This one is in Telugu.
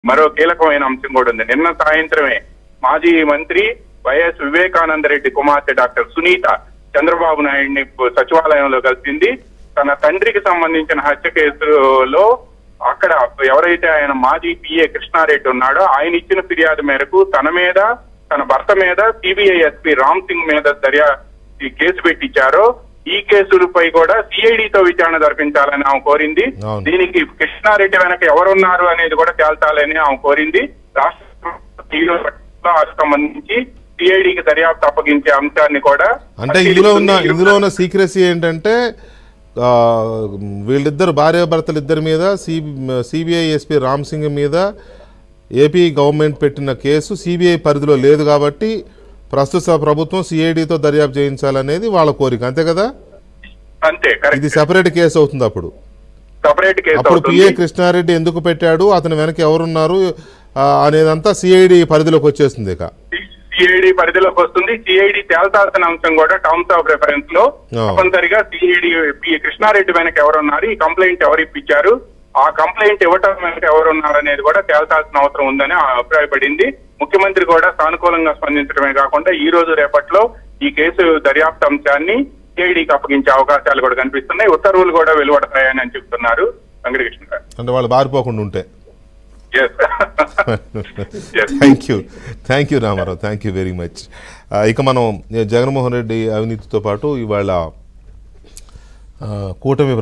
మరో కీలకమైన అంశం కూడా ఉంది నిన్న సాయంత్రమే మాజీ మంత్రి వైఎస్ వివేకానంద రెడ్డి కుమార్తె డాక్టర్ సునీత చంద్రబాబు నాయుడిని సచివాలయంలో కలిసింది తన తండ్రికి సంబంధించిన హత్య కేసులో అక్కడ ఎవరైతే ఆయన మాజీ పిఏ కృష్ణారెడ్డి ఉన్నాడో ఆయన ఇచ్చిన ఫిర్యాదు మేరకు తన మీద తన భర్త మీద సిబిఐ ఎస్పీ రామ్ సింగ్ మీద దర్యా ఈ కేసు పెట్టించారో ఈ కేసులపై కూడా సిఐడితో విచారణ జరిపించాలని ఆమె కోరింది అవును. దీనికి కృష్ణారెడ్డి వెనక ఎవరున్నారు అనేది కూడా తేల్చాలని ఆమె కోరింది రాష్ట్ర ప్రభుత్వం ఈ రోజు వారికి సంబంధించి సిఐడికి దర్యాప్తు అప్పగించే అంశాన్ని కూడా అంటే ఇందులో ఉన్న ఇందులో ఉన్న సీక్రెసీ ఏంటంటే ఆ, వీళ్ళిద్దరు భార్యాభర్తలు ఇద్దరి మీద C CBI SP Ram Singh మీద ఏపీ గవర్నమెంట్ పెట్టిన కేసు సిబిఐ పరిధిలో లేదు కాబట్టి ప్రస్తుత ప్రభుత్వం సిఐడితో దర్యాప్తు చేయించాలనేది వాళ్ళ కోరిక అంతే కదా అంతే ఇది కరెక్ట్ సెపరేట్ కేసు అవుతుంది అప్పుడు సపరేట్ కేసు అప్పుడు అవుతుంది. పిఏ కృష్ణారెడ్డి ఎందుకు పెట్టాడు అతని వెనక ఎవరున్నారు ఆ, అనేదంతా సిఐడి పరిధిలోకి వచ్చేస్తుంది ఇక సిఐడి పరిధిలోకి వస్తుంది సిఐడి తేల్చాల్సిన అంశం కూడా టర్మ్స్ ఆఫ్ రెఫరెన్స్ లో ఆ. తప్పనిసరిగా సిఐడి కృష్ణారెడ్డి వెనక ఎవరున్నారు ఈ కంప్లైంట్ ఎవరు ఇప్పించారు ఆ కంప్లైంట్ ఇవ్వటం వెనక ఎవరున్నారు అనేది కూడా తేల్చాల్సిన అవసరం ఉందని అభిప్రాయపడింది ముఖ్యమంత్రి కూడా సానుకూలంగా స్పందించడమే కాకుండా ఈ రోజు రేపట్లో ఈ కేసు దర్యాప్తు అంశాన్ని సిఐడికి అప్పగించే అవకాశాలు కూడా కనిపిస్తున్నాయి ఉత్తర్వులు కూడా వెలువడతాయని అని చెప్తున్నారు వెంకటకృష్ణ గారు అంటే వాళ్ళు బారిపోకుండా ఉంటే yes yes thank you thank you Ramarao thank you very much ఇక మనం జగన్మోహన్ రెడ్డి అవినీతితో పాటు ఇవాళ ఆ, కూటమి